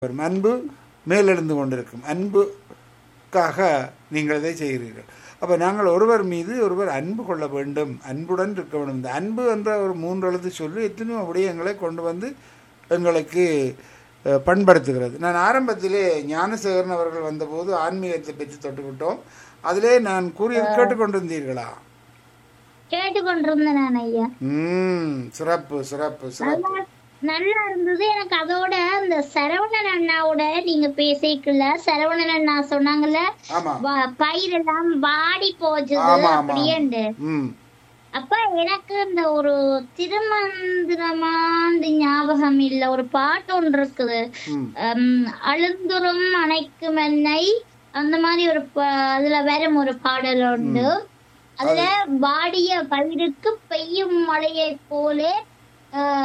வரும் அன்பு மேலெழுந்து கொண்டிருக்கும் அன்புக்காக நீங்கள் இதை செய்கிறீர்கள் அப்போ நாங்கள் ஒருவர் மீது ஒருவர் அன்பு கொள்ள வேண்டும் அன்புடன் இருக்க வேண்டும் இந்த அன்பு என்ற ஒரு மூன்று எழுத்து சொல்லி எத்தனையோ விடயங்களை கொண்டு வந்து எங்களுக்கு அஹ், பண்படுத்துகிறது நான் ஆரம்பத்திலே ஞானசேகரன் அவர்கள் வந்தபோது ஆன்மீகத்தை பற்றி தொட்டுவிட்டோம் அதிலே நான் கூறியது கேட்டுக்கொண்டிருந்தீர்களா கேட்டுக்கொண்டிருந்தேன் நான் ஐயா ம் சிறப்பு சிறப்பு சிறப்பு நல்லா நல்லா இருந்தது எனக்கு அதோட இந்த சரவணன் அண்ணாவோட நீங்க பேசிக்கல சரவணன் அண்ணா சொன்னாங்கல்ல ஆமாம் வா- பயிரெல்லாம் வாடி போச்சுது ஆமா, ஆமா. அப்படியேண்டு ம் அப்ப எனக்கு இந்த ஒரு திருமந்திரமாண்டு ஞாபகம் இல்ல ஒரு பாட்டு ஒன்று இருக்குது ம் ஹம், அழுந்துரும் அணைக்கும் என்னை அந்த மாதிரி ஒரு ப- அதுல வரும் ஒரு பாடல் உண்டு அதுல வாடிய பயிருக்கு பெய்யும் மழையை போலே ஆஹ்,